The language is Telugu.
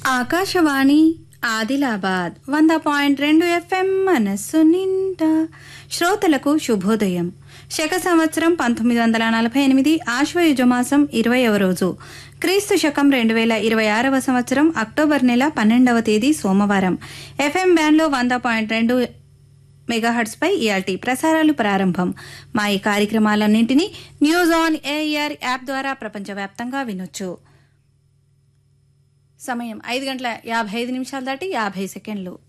ఆకాశవాణి ఆదిలాబాద్ వంద పాయింట్ రెండు ఎఫ్ఎం మనస్సు నిండా శ్రోతలకు శుభోదయం శక సంవత్సరం పంతొమ్మిది వందల నలభై ఎనిమిది ఆశ్వయుజ మాసం ఇరవైవ రోజు క్రీస్తు శకం రెండు వేల ఇరవై ఆరవ సంవత్సరం అక్టోబర్ నెల పన్నెండవ తేదీ సోమవారం ఎఫ్ఎం బ్యాండ్లో వంద పాయింట్ రెండు మెగాహర్ట్స్ పై ఇయాల్టీ ప్రసారాలు ప్రారంభం మా ఈ కార్యక్రమాలన్నింటినీ న్యూస్ ఆన్ ఏఆర్ యాప్ ద్వారా ప్రపంచవ్యాప్తంగా వినొచ్చు సమయం ఐదు గంటల యాభై ఐదు నిమిషాలు దాటి యాభై సెకండ్లు